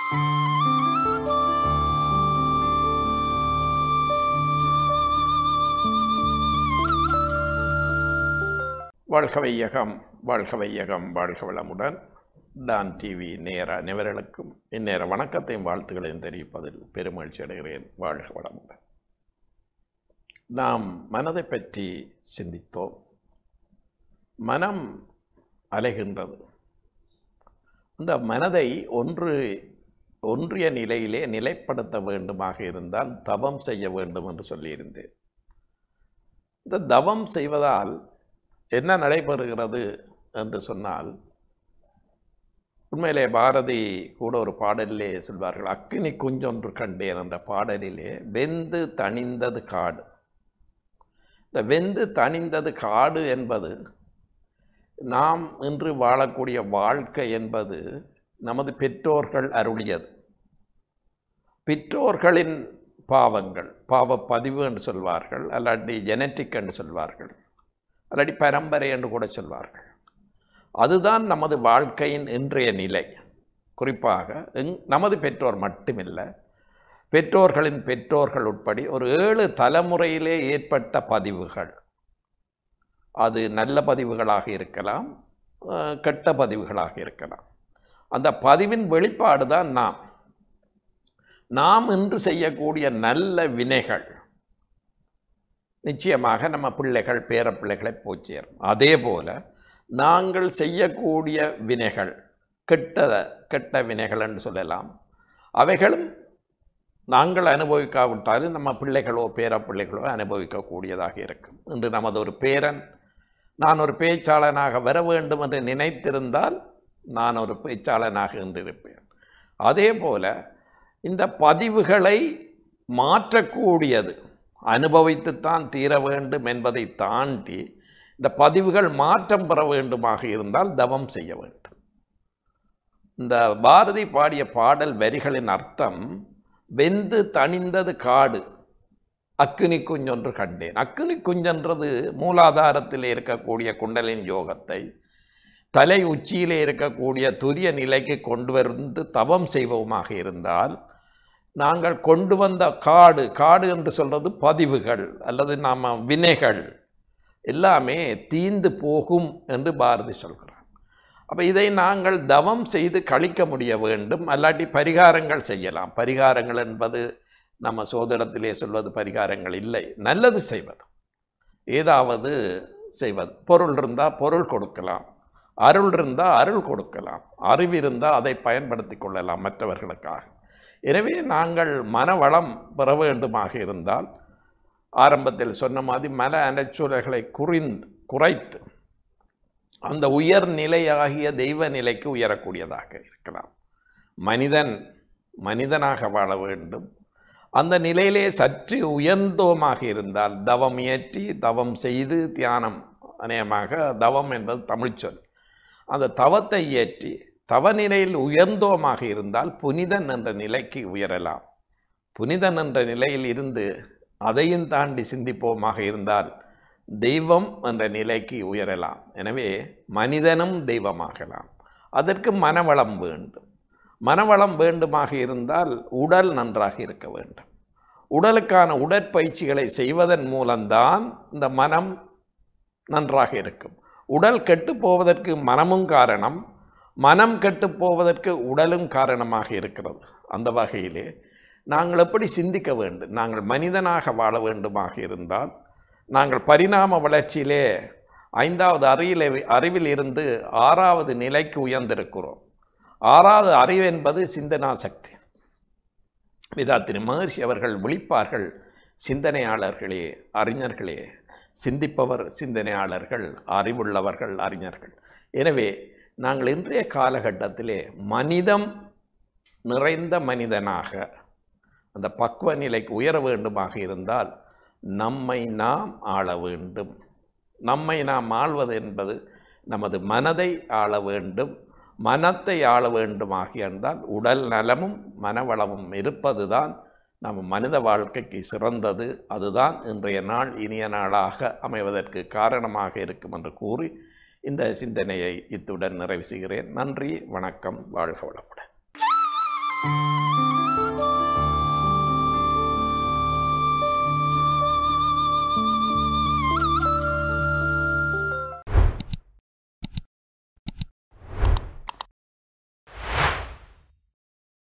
வாழ்க வையகம் வாழ்க வையகம் வாழ்க வளமுடன் டான் டிவி நேர அனைவர்களுக்கும் இந்நேர வணக்கத்தையும் வாழ்த்துக்களையும் தெரிவிப்பதில் பெருமகிழ்ச்சி அடைகிறேன் வாழ்க வளமுடன் நாம் மனதை பற்றி சிந்தித்தோம் மனம் அலைகின்றது அந்த மனதை ஒன்று ஒன்றிய நிலையிலே நிலைப்படுத்த வேண்டுமாக இருந்தால் தவம் செய்ய வேண்டும் என்று சொல்லியிருந்தேன் இந்த தவம் செய்வதால் என்ன நடைபெறுகிறது என்று சொன்னால் உண்மையிலே பாரதி கூட ஒரு பாடலிலே சொல்வார்கள் அக்கினி குஞ்சொன்று கண்டேன் என்ற பாடலிலே வெந்து தணிந்தது காடு இந்த வெந்து தணிந்தது காடு என்பது நாம் இன்று வாழக்கூடிய வாழ்க்கை என்பது நமது பெற்றோர்கள் அருளியது பெற்றோர்களின் பாவங்கள் பாவ பதிவு என்று சொல்வார்கள் அல்லாட்டி ஜெனட்டிக் என்று சொல்வார்கள் அல்லாட்டி பரம்பரை என்று கூட சொல்வார்கள் அதுதான் நமது வாழ்க்கையின் இன்றைய நிலை குறிப்பாக எங் நமது பெற்றோர் மட்டுமில்லை பெற்றோர்களின் பெற்றோர்கள் உட்படி ஒரு ஏழு தலைமுறையிலே ஏற்பட்ட பதிவுகள் அது நல்ல பதிவுகளாக இருக்கலாம் அஹ், கெட்ட பதிவுகளாக இருக்கலாம் அந்த பதிவின் வெளிப்பாடு தான் நாம் நாம் இன்று செய்யக்கூடிய நல்ல வினைகள் நிச்சயமாக நம்ம பிள்ளைகள் பேர பிள்ளைகளை போய் சேரும் அதே போல நாங்கள் செய்யக்கூடிய வினைகள் கெட்ட கெட்ட வினைகள் என்று சொல்லலாம் அவைகளும் நாங்கள் அனுபவிக்காவிட்டாலும் நம்ம பிள்ளைகளோ பேர பிள்ளைகளோ அனுபவிக்கக்கூடியதாக இருக்கும் இன்று நமது ஒரு பேரன் நான் ஒரு பேச்சாளனாக வர வேண்டும் என்று நினைத்திருந்தால் நான் ஒரு பேச்சாளனாக இருந்திருப்பேன் அதே போல இந்த பதிவுகளை மாற்றக்கூடியது அனுபவித்துத்தான் தீர வேண்டும் என்பதை தாண்டி இந்த பதிவுகள் மாற்றம் பெற வேண்டுமாக இருந்தால் தவம் செய்ய வேண்டும் இந்த பாரதி பாடிய பாடல் வரிகளின் அர்த்தம் வெந்து தணிந்தது காடு அக்கினி குஞ்சொன்று கண்டேன் அக்கினி குஞ்சென்றது மூலாதாரத்தில் இருக்கக்கூடிய குண்டலின் யோகத்தை தலை உச்சியிலே இருக்கக்கூடிய துரிய நிலைக்கு கொண்டு வந்து தவம் செய்வோமாக இருந்தால் நாங்கள் கொண்டு வந்த காடு காடு என்று சொல்றது பதிவுகள் அல்லது நாம் வினைகள் எல்லாமே தீந்து போகும் என்று பாரதி சொல்கிறார் அப்போ இதை நாங்கள் தவம் செய்து கழிக்க முடிய வேண்டும் அல்லாட்டி பரிகாரங்கள் செய்யலாம் பரிகாரங்கள் என்பது நம்ம சோதனத்திலே சொல்வது பரிகாரங்கள் இல்லை நல்லது செய்வது ஏதாவது செய்வது பொருள் இருந்தால் பொருள் கொடுக்கலாம் அருள் இருந்தால் அருள் கொடுக்கலாம் அறிவு இருந்தால் அதை பயன்படுத்தி கொள்ளலாம் மற்றவர்களுக்காக எனவே நாங்கள் மனவளம் பெற வேண்டுமாக இருந்தால் ஆரம்பத்தில் சொன்ன மாதிரி மன அனச்சூழல்களை குறிந்து குறைத்து அந்த உயர் நிலையாகிய தெய்வ நிலைக்கு உயரக்கூடியதாக இருக்கலாம் மனிதன் மனிதனாக வாழ வேண்டும் அந்த நிலையிலே சற்று உயர்ந்தோமாக இருந்தால் தவம் இயற்றி தவம் செய்து தியானம் அநேகமாக தவம் என்பது தமிழ்ச்சொல் அந்த தவத்தை இயற்றி தவநிலையில் உயர்ந்தோமாக இருந்தால் புனிதன் என்ற நிலைக்கு உயரலாம் புனிதன் என்ற நிலையில் இருந்து அதையும் தாண்டி சிந்திப்போமாக இருந்தால் தெய்வம் என்ற நிலைக்கு உயரலாம் எனவே மனிதனும் தெய்வமாகலாம் அதற்கு மனவளம் வேண்டும் மனவளம் வேண்டுமாக இருந்தால் உடல் நன்றாக இருக்க வேண்டும் உடலுக்கான உடற்பயிற்சிகளை செய்வதன் மூலம்தான் இந்த மனம் நன்றாக இருக்கும் உடல் கெட்டு போவதற்கு மனமும் காரணம் மனம் கெட்டு போவதற்கு உடலும் காரணமாக இருக்கிறது அந்த வகையிலே நாங்கள் எப்படி சிந்திக்க வேண்டும் நாங்கள் மனிதனாக வாழ வேண்டுமாக இருந்தால் நாங்கள் பரிணாம வளர்ச்சியிலே ஐந்தாவது அறிவிலே அறிவில் இருந்து ஆறாவது நிலைக்கு உயர்ந்திருக்கிறோம் ஆறாவது அறிவு என்பது சிந்தனா சக்தி வேதாத்திரி மகர்ஷி அவர்கள் விழிப்பார்கள் சிந்தனையாளர்களே அறிஞர்களே சிந்திப்பவர் சிந்தனையாளர்கள் அறிவுள்ளவர்கள் அறிஞர்கள் எனவே நாங்கள் இன்றைய காலகட்டத்திலே மனிதம் நிறைந்த மனிதனாக அந்த பக்குவ நிலைக்கு உயர வேண்டுமாக இருந்தால் நம்மை நாம் ஆள வேண்டும் நம்மை நாம் ஆள்வது என்பது நமது மனதை ஆள வேண்டும் மனத்தை ஆள வேண்டுமாக இருந்தால் உடல் நலமும் மனவளமும் இருப்பதுதான் நம்ம மனித வாழ்க்கைக்கு சிறந்தது அதுதான் இன்றைய நாள் இனிய நாளாக அமைவதற்கு காரணமாக இருக்கும் என்று கூறி இந்த சிந்தனையை இத்துடன் நிறைவு செய்கிறேன் நன்றி வணக்கம் வாழ்க வளமுடன்